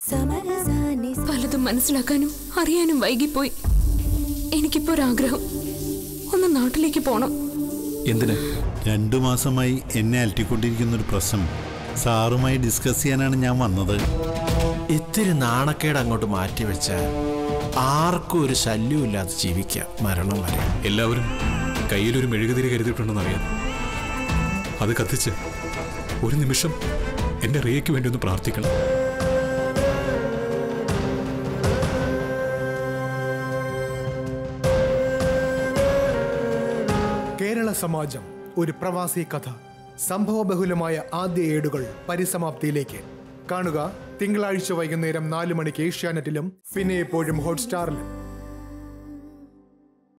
പലതും മനസ്സിലാക്കാനും അറിയാനും വൈകിപ്പോയി എനിക്കിപ്പോ ഒരാഗ്രഹം ഒന്ന് നാട്ടിലേക്ക് പോണം എന്തിന് രണ്ടു മാസമായി എന്നെ അലട്ടിക്കൊണ്ടിരിക്കുന്ന ഒരു പ്രശ്നം സാറുമായി ഡിസ്കസ് ചെയ്യാനാണ് ഞാൻ വന്നത് ഇത്തിരി നാണക്കേട് അങ്ങോട്ട് മാറ്റിവെച്ചാൽ ആർക്കും ഒരു ശല്യമില്ലാതെ ജീവിക്കാം മരണം വരെ എല്ലാവരും കയ്യിലൊരു മെഴുകുതിരി കരുതിയിട്ടുണ്ടെന്ന് അറിയാം അത് കത്തിച്ച് ഒരു നിമിഷം എന്റെ റിയയ്ക്ക് വേണ്ടി ഒന്ന് പ്രാർത്ഥിക്കണം കേരള സമാജം ഒരു പ്രവാസി കഥ സംഭവബഹുലമായ ആദ്യ ഏടുകൾ പരിസമാപ്തിയിലേക്ക് കാണുക തിങ്കളാഴ്ച വൈകുന്നേരം നാല് മണിക്ക് ഏഷ്യാനെറ്റിലും പിന്നെ എപ്പോഴും ഹോട്ട്സ്റ്റാറിലും